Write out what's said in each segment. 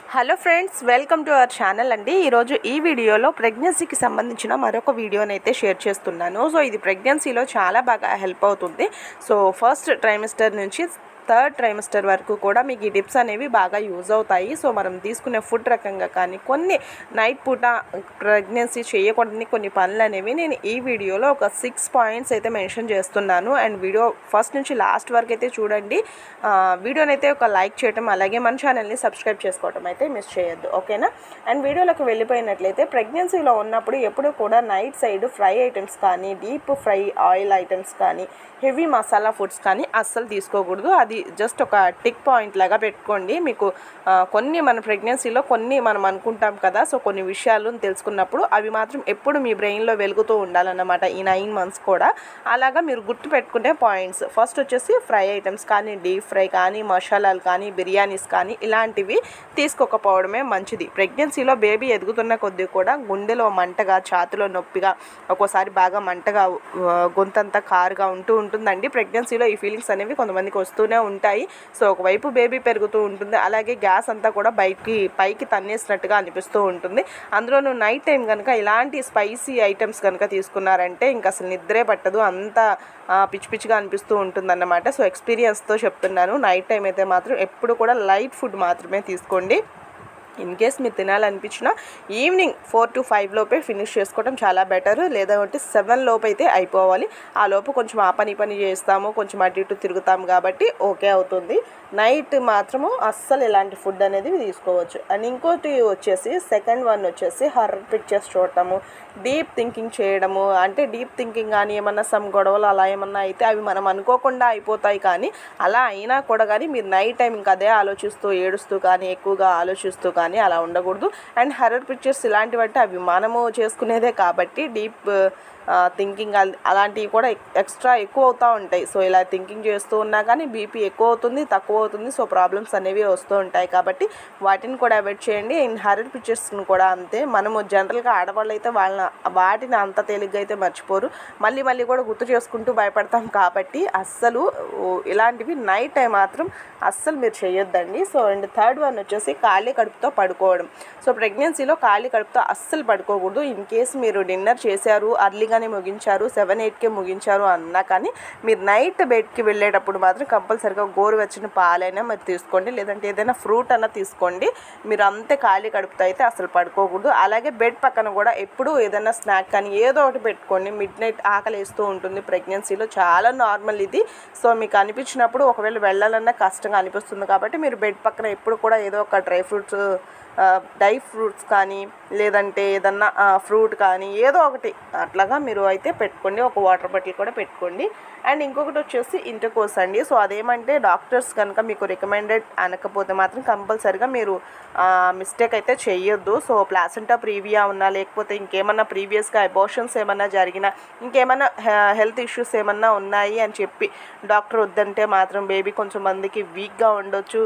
hello friends welcome to our channel అండి ఈరోజు ఈ వీడియోలో ప్రెగ్నెన్సీకి సంబంధించిన మరొక వీడియోని అయితే షేర్ చేస్తున్నాను సో ఇది ప్రెగ్నెన్సీలో చాలా బాగా హెల్ప్ అవుతుంది సో ఫస్ట్ ట్రైమిస్టర్ నుంచి థర్డ్ ట్రైమిస్టర్ వరకు కూడా మీకు ఈ టిప్స్ అనేవి బాగా యూజ్ అవుతాయి సో మనం తీసుకునే ఫుడ్ రకంగా కానీ కొన్ని నైట్ పూట ప్రెగ్నెన్సీ చేయకూడని కొన్ని పనులు అనేవి నేను ఈ వీడియోలో ఒక సిక్స్ పాయింట్స్ అయితే మెన్షన్ చేస్తున్నాను అండ్ వీడియో ఫస్ట్ నుంచి లాస్ట్ వరకు అయితే చూడండి ఆ, వీడియోని అయితే ఒక లైక్ చేయటం అలాగే మన ఛానల్ని సబ్స్క్రైబ్ చేసుకోవటం అయితే మిస్ చేయొద్దు ఓకేనా అండ్ వీడియోలోకి వెళ్ళిపోయినట్లయితే ప్రెగ్నెన్సీలో ఉన్నప్పుడు ఎప్పుడు కూడా నైట్ సైడ్ ఫ్రై ఐటమ్స్ కానీ డీప్ ఫ్రై ఆయిల్ ఐటమ్స్ కానీ హెవీ మసాలా ఫుడ్స్ కానీ అస్సలు తీసుకోకూడదు అది జస్ట్ ఒక టిక్ పాయింట్ లాగా పెట్టుకోండి మీకు ఆ, కొన్ని మన ప్రెగ్నెన్సీలో కొన్ని మనం అనుకుంటాం కదా సో కొన్ని విషయాలు తెలుసుకున్నప్పుడు అవి మాత్రం ఎప్పుడు మీ బ్రెయిన్లో వెలుగుతూ ఉండాలన్నమాట ఈ నైన్ మంత్స్ కూడా అలాగా మీరు గుర్తు పెట్టుకునే పాయింట్స్ ఫస్ట్ వచ్చేసి ఫ్రై ఐటమ్స్ కానీ డీప్ ఫ్రై కానీ మసాలాలు కానీ బిర్యానీస్ కానీ ఇలాంటివి తీసుకోకపోవడమే మంచిది ప్రెగ్నెన్సీలో బేబీ ఎదుగుతున్న కొద్దీ కూడా గుండెలో మంటగా ఛాతిలో నొప్పిగా ఒక్కోసారి బాగా మంటగా ఆ, గొంతంతా కారుగా ఉంటూ ఉంటుందండి ప్రెగ్నెన్సీలో ఈ ఫీలింగ్స్ అనేవి కొంతమందికి వస్తూనే ఉంటాయి సో ఒకవైపు బేబీ పెరుగుతూ ఉంటుంది అలాగే గ్యాస్ అంతా కూడా బయటికి పైకి తన్నేసినట్టుగా అనిపిస్తూ ఉంటుంది అందులోనూ నైట్ టైం కనుక ఇలాంటి స్పైసీ ఐటమ్స్ కనుక తీసుకున్నారంటే ఇంకా అసలు నిద్రే పట్టదు అంత ఆ, పిచ్చి పిచ్చిగా అనిపిస్తూ ఉంటుందన్నమాట సో ఎక్స్పీరియన్స్తో చెప్తున్నాను నైట్ టైం అయితే మాత్రం ఎప్పుడు కూడా లైట్ ఫుడ్ మాత్రమే తీసుకోండి ఇన్ కేస్ మీరు తినాలనిపించినా ఈవినింగ్ ఫోర్ టు ఫైవ్ లోపే ఫినిష్ చేసుకోవడం చాలా బెటర్ లేదంటే సెవెన్ లోపు అయితే అయిపోవాలి ఆ లోపు కొంచెం ఆ పని ఈ పని చేస్తాము కొంచెం అటు ఇటు తిరుగుతాము కాబట్టి ఓకే అవుతుంది నైట్ మాత్రము అస్సలు ఇలాంటి ఫుడ్ అనేది తీసుకోవచ్చు అండ్ ఇంకోటి వచ్చేసి సెకండ్ వన్ వచ్చేసి హర్రర్ పిక్చర్స్ చూడటము డీప్ థింకింగ్ చేయడము అంటే డీప్ థింకింగ్ కానీ ఏమన్నా సమ్ గొడవలు అలా ఏమన్నా అయితే అవి మనం అనుకోకుండా అయిపోతాయి కానీ అలా అయినా కూడా కానీ మీరు నైట్ టైం ఇంకా అదే ఆలోచిస్తూ ఏడుస్తూ కానీ ఎక్కువగా ఆలోచిస్తూ కానీ అలా ఉండకూడదు అండ్ హర్రర్ పిక్చర్స్ ఇలాంటివి అంటే అవి మనము చేసుకునేదే కాబట్టి డీప్ థింకింగ్ అలాంటివి కూడా ఎక్స్ట్రా ఎక్కువ అవుతూ ఉంటాయి సో ఇలా థింకింగ్ చేస్తూ ఉన్నా కానీ బీపీ ఎక్కువ అవుతుంది తక్కువ అవుతుంది సో ప్రాబ్లమ్స్ అనేవి వస్తూ ఉంటాయి కాబట్టి వాటిని కూడా అవాయిడ్ చేయండి అండ్ హర్రర్ పిక్చర్స్ని కూడా అంతే మనము జనరల్గా ఆడవాళ్ళు అయితే వాళ్ళ వాటిని అంత తేలిగ్గా అయితే మర్చిపోరు మళ్ళీ మళ్ళీ కూడా గుర్తు చేసుకుంటూ భయపడతాం కాబట్టి అస్సలు ఓ, ఇలాంటివి నైట్ టైం మాత్రం అస్సలు మీరు చేయొద్దండి సో అండ్ థర్డ్ వన్ వచ్చేసి ఖాళీ కడుపుతో పడుకోవడం సో ప్రెగ్నెన్సీలో ఖాళీ కడుపుతో అస్సలు పడుకోకూడదు ఇన్ కేస్ మీరు డిన్నర్ చేశారు అర్లీగానే ముగించారు సెవెన్ ఎయిట్కే ముగించారు అన్నా కానీ మీరు నైట్ బెడ్కి వెళ్ళేటప్పుడు మాత్రం కంపల్సరిగా గోరువెచ్చని పాలైనా మరి తీసుకోండి లేదంటే ఏదైనా ఫ్రూట్ అన్నా తీసుకోండి మీరు అంతే ఖాళీ కడుపుతో అయితే అసలు పడుకోకూడదు అలాగే బెడ్ పక్కన కూడా ఎప్పుడు ఏదైనా స్నాక్ కానీ ఏదో ఒకటి పెట్టుకోండి మిడ్ నైట్ ఆకలి వేస్తూ ఉంటుంది ప్రెగ్నెన్సీలో చాలా నార్మల్ ఇది సో మీకు అనిపించినప్పుడు ఒకవేళ వెళ్ళాలన్నా కష్టంగా అనిపిస్తుంది కాబట్టి మీరు బెడ్ పక్కన ఎప్పుడు కూడా ఏదో ఒక డ్రై ఫ్రూట్స్ డ్రై ఫ్రూట్స్ కానీ లేదంటే ఏదన్నా ఫ్రూట్ కానీ ఏదో ఒకటి అట్లాగా మీరు అయితే పెట్టుకోండి ఒక వాటర్ బాటిల్ కూడా పెట్టుకోండి అండ్ ఇంకొకటి వచ్చేసి ఇంటర్కోర్స్ అండి సో అదేమంటే డాక్టర్స్ కనుక మీకు రికమెండెడ్ అనకపోతే మాత్రం కంపల్సరిగా మీరు మిస్టేక్ అయితే చెయ్యొద్దు సో ప్లాసెంటా ప్రీవియా ఉన్నా లేకపోతే ఇంకేమన్నా ప్రీవియస్గా అబోషన్స్ ఏమన్నా జరిగినా ఇంకేమన్నా హెల్త్ ఇష్యూస్ ఏమన్నా ఉన్నాయి అని చెప్పి డాక్టర్ వద్దంటే మాత్రం బేబీ కొంచెం మందికి వీక్గా ఉండొచ్చు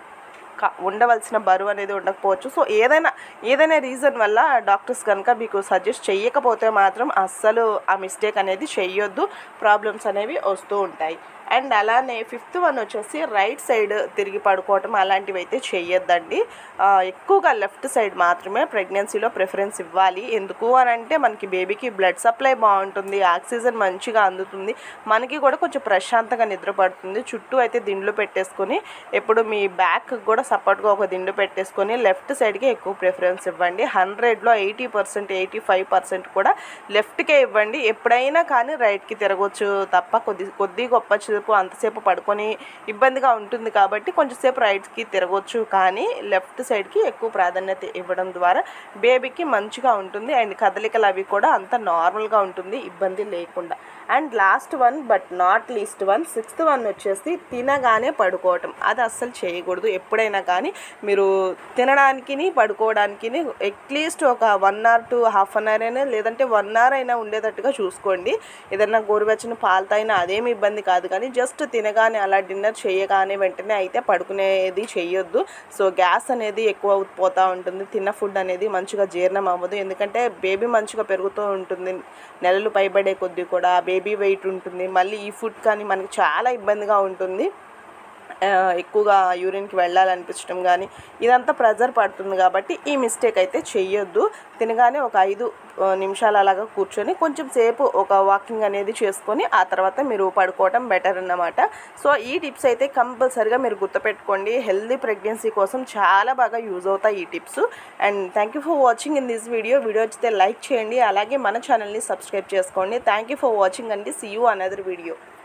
క- ఉండవలసిన బరువు అనేది ఉండకపోవచ్చు సో ఏదైనా ఏదైనా రీజన్ వల్ల డాక్టర్స్ కనుక మీకు సజెస్ట్ చేయకపోతే మాత్రం అస్సలు ఆ మిస్టేక్ అనేది చెయ్యొద్దు ప్రాబ్లమ్స్ అనేవి వస్తూ ఉంటాయి అండ్ అలానే ఫిఫ్త్ వన్ వచ్చేసి రైట్ సైడ్ తిరిగి పడుకోవటం అలాంటివి అయితే చెయ్యొద్దండి ఆ, ఎక్కువగా లెఫ్ట్ సైడ్ మాత్రమే ప్రెగ్నెన్సీలో ప్రిఫరెన్స్ ఇవ్వాలి ఎందుకు అని అంటే మనకి బేబీకి బ్లడ్ సప్లై బాగుంటుంది ఆక్సిజన్ మంచిగా అందుతుంది మనకి కూడా కొంచెం ప్రశాంతంగా నిద్ర పడుతుంది చుట్టూ అయితే దిండ్లు పెట్టేసుకొని ఎప్పుడు మీ బ్యాక్ కూడా సపోర్ట్గా ఒక దిండు పెట్టేసుకొని లెఫ్ట్ సైడ్కి ఎక్కువ ప్రిఫరెన్స్ ఇవ్వండి హండ్రెడ్లో eighty percent eighty five percent కూడా లెఫ్ట్కే ఇవ్వండి ఎప్పుడైనా కానీ రైట్కి తిరగవచ్చు తప్ప కొద్ది కొద్ది గొప్ప సేపు అంతసేపు పడుకొని ఇబ్బందిగా ఉంటుంది కాబట్టి కొంచెంసేపు రైట్కి తిరగవచ్చు కానీ లెఫ్ట్ సైడ్కి ఎక్కువ ప్రాధాన్యత ఇవ్వడం ద్వారా బేబీకి మంచిగా ఉంటుంది అండ్ కదలికలు అవి కూడా అంత నార్మల్గా ఉంటుంది ఇబ్బంది లేకుండా and last one but not least one sixth one వచ్చేసి తినగానే పడుకోవటం అది అస్సలు చేయకూడదు ఎప్పుడైనా కానీ మీరు తినడానికి పడుకోవడానికి అట్లీస్ట్ ఒక one hour to half an hour అయినా లేదంటే వన్ అవర్ అయినా ఉండేటట్టుగా చూసుకోండి ఏదైనా గోరువెచ్చని పాలు తాగినా అదేమి ఇబ్బంది కాదు కానీ జస్ట్ తినగానే అలా డిన్నర్ చేయగానే వెంటనే అయితే పడుకునేది చెయ్యొద్దు సో గ్యాస్ అనేది ఎక్కువ పోతూ ఉంటుంది తిన్న ఫుడ్ అనేది మంచిగా జీర్ణం అవ్వదు ఎందుకంటే బేబీ మంచిగా పెరుగుతూ ఉంటుంది నెలలు పైబడే కొద్దీ కూడా బేబీ వెయిట్ ఉంటుంది మళ్ళీ ఈ ఫుడ్ కానీ మనకి చాలా ఇబ్బందిగా ఉంటుంది ఆ, ఎక్కువగా యూరిన్కి వెళ్ళాలనిపించడం కానీ ఇదంతా ప్రెజర్ పడుతుంది కాబట్టి ఈ మిస్టేక్ అయితే చెయ్యొద్దు తినగానే ఒక ఐదు ఆ, నిమిషాలు అలాగా కూర్చొని కొంచెం సేపు ఒక వాకింగ్ అనేది చేసుకొని ఆ తర్వాత మీరు పడుకోవటం బెటర్ అన్నమాట సో ఈ టిప్స్ అయితే కంపల్సరిగా మీరు గుర్తుపెట్టుకోండి హెల్దీ ప్రెగ్నెన్సీ కోసం చాలా బాగా యూజ్ అవుతాయి ఈ tips and thank you for watching in this video video వచ్చితే లైక్ చేయండి అలాగే మన ఛానల్ని సబ్స్క్రైబ్ చేసుకోండి థ్యాంక్ యూ ఫర్ వాచింగ్ అండి సీ యూ అనదర్ వీడియో